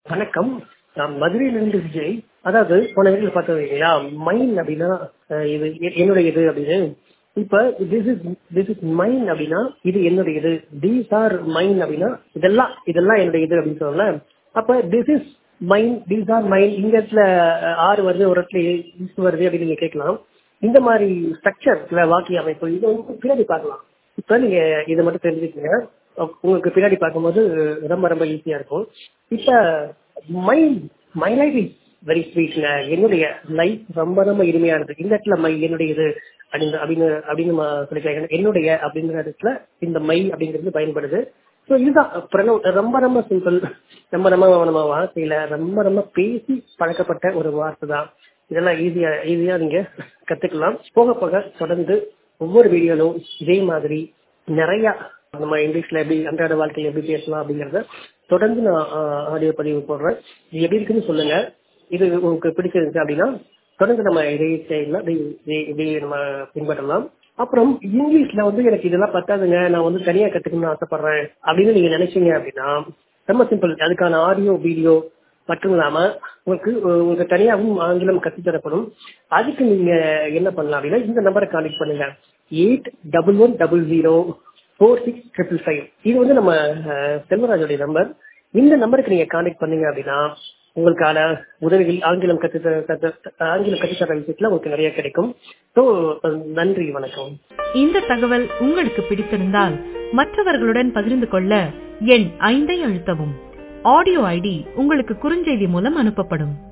வணக்கம் நான் மதுரையிலிருந்து விஜய் அதாவது போன வீட்டில் பார்த்தது இல்லையா மைன் அப்படின்னா அஹ், இது எ- என்னுடைய இது அப்படின்னு இப்ப this is this is mine அப்படின்னா இது என்னுடைய இது தீஸ் ஆர் மைன் அப்படின்னா இதெல்லாம் இதெல்லாம் என்னுடைய இது அப்படின்னு சொல்லல அப்ப this is mine these are mine இந்த இடத்துல அஹ், ஆறு வருது ஒரு இடத்துல இஸ் வருது அப்படின்னு நீங்க கேட்கலாம் இந்த மாதிரி ஸ்ட்ரக்சர் வாக்கிய அமைப்பு இது வந்து பின்னாடி பார்க்கலாம் இப்ப நீங்க இதை மட்டும் தெரிஞ்சுக்கங்க அஹ் உங்களுக்கு பின்னாடி பார்க்கும்போது ரொம்ப ரொம்ப ஈஸியா இருக்கும் இப்ப my my life is very ஸ்வீட்ங்க என்னுடைய லைஃப் ரொம்ப ரொம்ப இனிமையானது இந்த இடத்துல மை என்னுடைய இது அப்படின்னு அப்படின்னு அப்படின்னு நம்ம சொல்லிக்கலாம் என்னுடைய அப்படிங்கிற இடத்துல இந்த மை அப்படிங்கிறது பயன்படுது ஸோ இதுதான் பிரணவ் ரொம்ப ரொம்ப சிம்பிள் ரொம்ப ரொம்ப நம்ம வாழ்க்கையில ரொம்ப ரொம்ப பேசி பழக்கப்பட்ட ஒரு வார்த்தை தான் இதெல்லாம் ஈஸியா ஈஸியா நீங்க கத்துக்கலாம் போக போக தொடர்ந்து ஒவ்வொரு வீடியோலும் இதே மாதிரி நிறைய நம்ம இங்கிலீஷ்ல எப்படி அன்றாட வாழ்க்கையில எப்படி பேசலாம் அப்படிங்கறத தொடர்ந்து நான் ஆடியோ பதிவு போடுறேன் இது எப்படி இருக்குன்னு சொல்லுங்க இது உங்களுக்கு பிடிச்சிருந்துச்சு அப்படின்னா தொடர்ந்து நம்ம இதே ஸ்டைல இப்படி நம்ம பின்பற்றலாம் அப்புறம் இங்கிலீஷ்ல வந்து எனக்கு இதெல்லாம் பத்தாதுங்க நான் வந்து தனியா கத்துக்கணும்னு ஆசைப்படுறேன் அப்படின்னு நீங்க நினைச்சீங்க அப்படின்னா ரொம்ப சிம்பிள் அதுக்கான ஆடியோ வீடியோ மட்டும் இல்லாம உங்களுக்கு அஹ், உங்களுக்கு தனியாகவும் ஆங்கிலம் கற்றுத்தரப்படும் அதுக்கு நீங்க என்ன பண்ணலாம் அப்படின்னா இந்த நம்பரை கான்டெக்ட் பண்ணுங்க eight double one double zero four six triple five இது வந்து நம்ம அஹ், செல்வராஜோடைய நம்பர் இந்த நம்பருக்கு நீங்க கான்டெக்ட் பண்ணீங்க அப்படின்னா உங்களுக்கான உதவிகள் ஆங்கிலம் கற்று கற்று ஆங்கிலம் கற்றுத்தர விஷயத்துல உங்களுக்கு நிறைய கிடைக்கும் ஸோ நன்றி வணக்கம் இந்த தகவல் உங்களுக்கு பிடித்திருந்தால் மற்றவர்களுடன் பகிர்ந்து கொள்ள எண் ஐந்தை அழுத்தவும் ஆடியோ ஐடி உங்களுக்கு குறுஞ்செய்தி மூலம் அனுப்பப்படும்